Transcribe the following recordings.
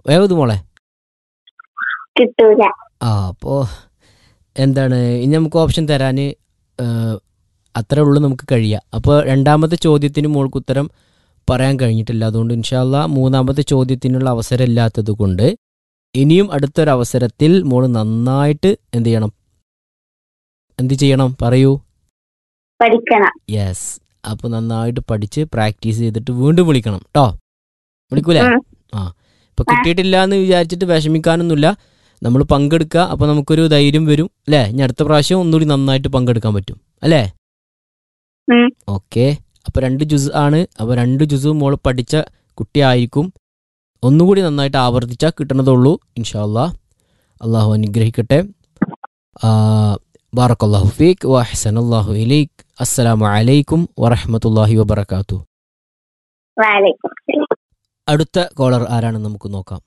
വേഗം ഇത് മോളെ കിട്ടൂല ആ അപ്പോൾ എന്താണ് ഇനി നമുക്ക് ഓപ്ഷൻ തരാൻ അത്രേ ഉള്ളൂ നമുക്ക് കഴിയുക അപ്പോൾ രണ്ടാമത്തെ ചോദ്യത്തിന് മോൾക്ക് ഉത്തരം പറയാൻ കഴിഞ്ഞിട്ടില്ല അതുകൊണ്ട് ഇൻഷാല്ല മൂന്നാമത്തെ ചോദ്യത്തിനുള്ള അവസരം ഇല്ലാത്തത് കൊണ്ട് ഇനിയും അടുത്തൊരു അവസരത്തിൽ മോൾ നന്നായിട്ട് എന്ത് ചെയ്യണം എന്ത് ചെയ്യണം പറയൂ പഠിക്കണം യെസ് അപ്പോൾ നന്നായിട്ട് പഠിച്ച് പ്രാക്ടീസ് ചെയ്തിട്ട് വീണ്ടും വിളിക്കണം കേട്ടോ വിളിക്കൂലേ ഉം. ആ ഇപ്പൊ കിട്ടിയിട്ടില്ല എന്ന് വിചാരിച്ചിട്ട് വിഷമിക്കാനൊന്നുമില്ല നമ്മൾ പങ്കെടുക്കുക അപ്പോൾ നമുക്കൊരു ധൈര്യം വരും അല്ലേ ഇനി അടുത്ത പ്രാവശ്യം ഒന്നുകൂടി നന്നായിട്ട് പങ്കെടുക്കാൻ പറ്റും അല്ലേ ഉം. ഓക്കെ അപ്പോൾ രണ്ട് ജുസ് ആണ് അപ്പോൾ രണ്ട് ജുസും മോൾ പഠിച്ച കുട്ടിയായിരിക്കും ഒന്നുകൂടി നന്നായിട്ട് ആവർത്തിച്ചാൽ കിട്ടണതുള്ളൂ ഇൻഷാല്ലാ അള്ളാഹു അനുഗ്രഹിക്കട്ടെ ബാറക്കല്ലാഹു ഫീക്ക് വഹസൻ അള്ളാഹു ഇലൈക്ക് അസ്സലാമു അലൈക്കും വറഹമത്തല്ലാഹി വബർക്കാത്തു വാലേക്കും അടുത്ത കോളർ ആരാണെന്ന് നമുക്ക് നോക്കാം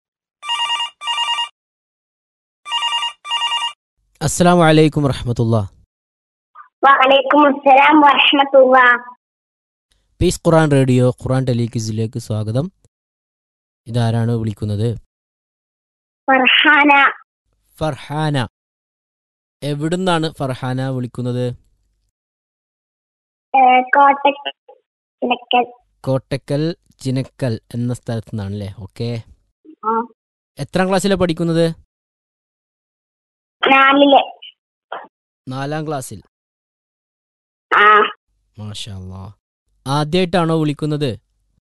അസ്സലാമു അലൈക്കും വറഹമത്തുള്ള വാലേക്കും അസ്സലാം വറഹ്മത്തുള്ള പീസ് ഖുറാൻ റേഡിയോ ഖുറാൻ ടെലിക്വിസിലേക്ക് സ്വാഗതം ഇതാരാണ് വിളിക്കുന്നത് ഫർഹാന ഫർഹാന എവിടുന്നാണ് ഫർഹാന വിളിക്കുന്നത് ഏഹ്, കോട്ടക്കൽ ചിലക്കൽ കോട്ടക്കൽ ചിനക്കൽ എന്ന സ്ഥലത്തു നിന്നാണല്ലേ ഓക്കെ ആ. എത്രാം ക്ലാസ്സിലാണ് പഠിക്കുന്നത് നാലില് നാലാം ക്ലാസ്സിൽ ആ മാഷാ ആദ്യമായിട്ടാണോ വിളിക്കുന്നത്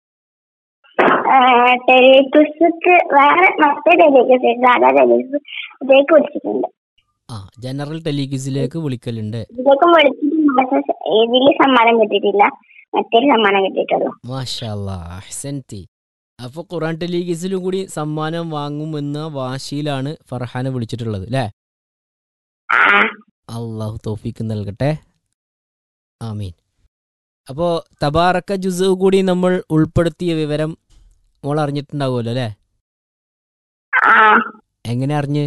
ടെലിക്വിസിക്ക് വേറെ മറ്റേ ടെലിക്വിസ് സാധാ ടെലിക്വിസ് ഇതിലേക്ക് വിളിച്ചിട്ടുണ്ട് ആ ജനറൽ ടെലിക്വിസിലേക്ക് വിളിക്കലുണ്ട് ഇതിലേക്കും വിളിച്ചിട്ടുണ്ട് പക്ഷെ ഇതില് സമ്മാനം കിട്ടിയിട്ടില്ല മറ്റേ സമ്മാനം കിട്ടിയിട്ടുള്ളൂ മാഷാല്ലാ അഹ്സൻതി അപ്പോൾ ഖുറാൻ ടെലിഗിസിലും കൂടി സമ്മാനം വാങ്ങുമെന്ന വാശിയിലാണ് ഫർഹാനെ വിളിച്ചിട്ടുള്ളത് അല്ലേ ആ അള്ളാഹു തോഫിക്ക് നൽകട്ടെ ആമീൻ അപ്പോൾ തബാറക്ക ജുസ് കൂടി നമ്മൾ ഉൾപ്പെടുത്തിയ വിവരം മോൾ അറിഞ്ഞിട്ടുണ്ടാവുമല്ലോ അല്ലേ ആ എങ്ങനെ അറിഞ്ഞ്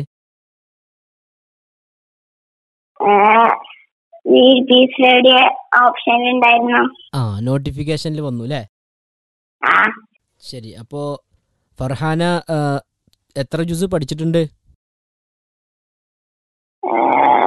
പീസിലെ ഓപ്ഷൻ ഉണ്ടായിരുന്നു ആ നോട്ടിഫിക്കേഷനിൽ വന്നു അല്ലേ ആ ശരി അപ്പോൾ ഫർഹാന ആ, എത്ര ജുസ് പഠിച്ചിട്ടുണ്ട് ഏഹ്,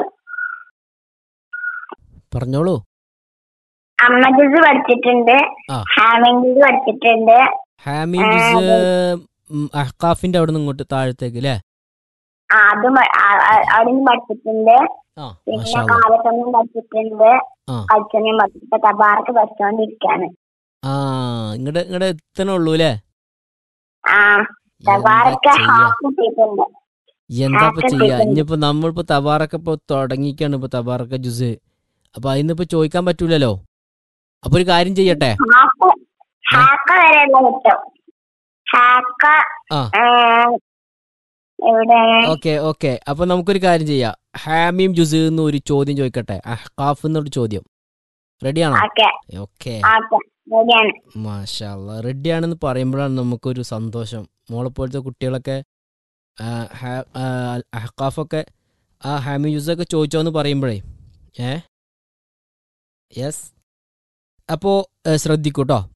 പറഞ്ഞോളൂ അമ്മ ജ്യൂസ് പഠിച്ചിട്ടുണ്ട് ആ. ഹാമിങ് ജ്യൂസ് പഠിച്ചിട്ടുണ്ട് ഹാമി ആ, ജുസ് ഉം, അഹ്കാഫിന്റെ അവിടെ നിന്ന് ഇങ്ങോട്ട് താഴത്തേക്ക് അല്ലേ ആ, അതും പ- ആ, ആ, അവിടെ നിന്ന് പഠിച്ചിട്ടുണ്ട് ആ പിന്നെ മാഷാ കാലത്തൊന്നും പഠിച്ചിട്ടുണ്ട് ആ. കളിച്ചൊന്നും പഠിച്ചിട്ട് തബാർക്ക് പഠിച്ചോണ്ടിരിക്കാണ് ആ ഇങ്ങടെ ഇങ്ങടെ എത്തണുള്ളൂ അല്ലേ ആ എന്താ തബാർക്ക് ചെയ്യാ ഹാഫ് കിട്ടിയിട്ടുണ്ട് എന്താ ഇപ്പൊ ഹാക്ക് ചെയ്യാ ചെയ്തിട്ടുണ്ട്. ഇനിയിപ്പോ നമ്മളിപ്പോ തബാറക്ക ഇപ്പൊ തുടങ്ങിക്കാണ് ഇപ്പൊ തബാറക്ക ജ്യൂസ് അപ്പൊ അതിന്നിപ്പോ ചോദിക്കാൻ പറ്റൂലല്ലോ അപ്പൊ ഒരു കാര്യം ചെയ്യട്ടെ ഹാക്ക ഹാക്ക വരെയുള്ള കിട്ടും ഹാക്ക ആ. ഏഹ്, എവിടെ ഓക്കെ ഓക്കെ അപ്പൊ നമുക്കൊരു കാര്യം ചെയ്യാം ഹാമിയും ജുസ് എന്ന് ഒരു ചോദ്യം ചോദിക്കട്ടെ അഹ്കാഫ് എന്നൊരു ചോദ്യം റെഡിയാണോ ഓക്കെ ഓക്കെ ഓക്കെ റെഡിയാണ് മാഷാല്ല റെഡിയാണെന്ന് പറയുമ്പോഴാണ് നമുക്കൊരു സന്തോഷം മോളെ പോലത്തെ കുട്ടികളൊക്കെ ആ, ഹാ- ആ, അഹ്കാഫൊക്കെ ആ ഹാമി ജ്യൂസൊക്കെ ചോദിച്ചോന്ന് പറയുമ്പോഴേ ഏ യെസ് അപ്പോൾ ശ്രദ്ധിക്കൂ കേട്ടോ